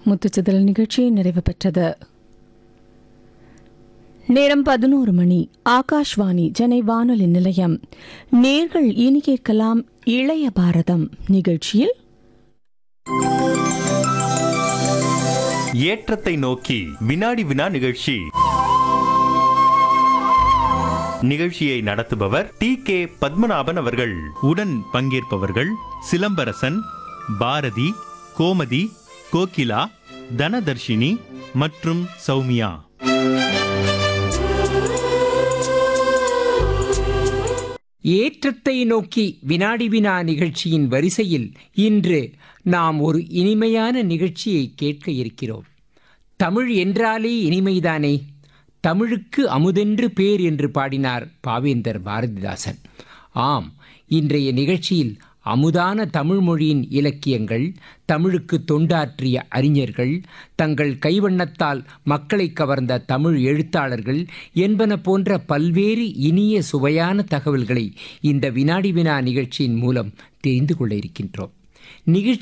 முத்துச்சிதறல் நிகழ்ச்சி நிறைவு பெற்றது நேரம் பதினோரு மணி ஆகாஷ்வாணி சென்னை வானொலி நிலையம் நேர்கள் இனி கேட்கலாம் இளைய பாரதம் நிகழ்ச்சியில் ஏற்றத்தை நோக்கி வினாடி வினா நிகழ்ச்சி நிகழ்ச்சியை நடத்துபவர் டி கே பத்மநாபன் அவர்கள் உடன் பங்கேற்பவர்கள் சிலம்பரசன் பாரதி கோமதி கோகிலா தனதர்ஷினி மற்றும் சௌமியா ஏற்றத்தை நோக்கி வினாடி வினா நிகழ்ச்சியின் வரிசையில் இன்று நாம் ஒரு இனிமையான நிகழ்ச்சியை கேட்க இருக்கிறோம் தமிழ் என்றாலே இனிமைதானே தமிழுக்கு அமுதென்று பேர் என்று பாடினார் பாவேந்தர் பாரதிதாசன் ஆம் இன்றைய நிகழ்ச்சியில் அமுதான தமிழ் மொழியின் இலக்கியங்கள் தமிழுக்கு தொண்டாற்றிய அறிஞர்கள் தங்கள் கைவண்ணத்தால் மக்களை கவர்ந்த தமிழ் எழுத்தாளர்கள் என்பன போன்ற பல்வேறு இனிய சுவையான தகவல்களை இந்த வினாடி வினா நிகழ்ச்சியின் மூலம் தெரிந்து கொள்ள இருக்கின்றோம் நிகழ்ச்சி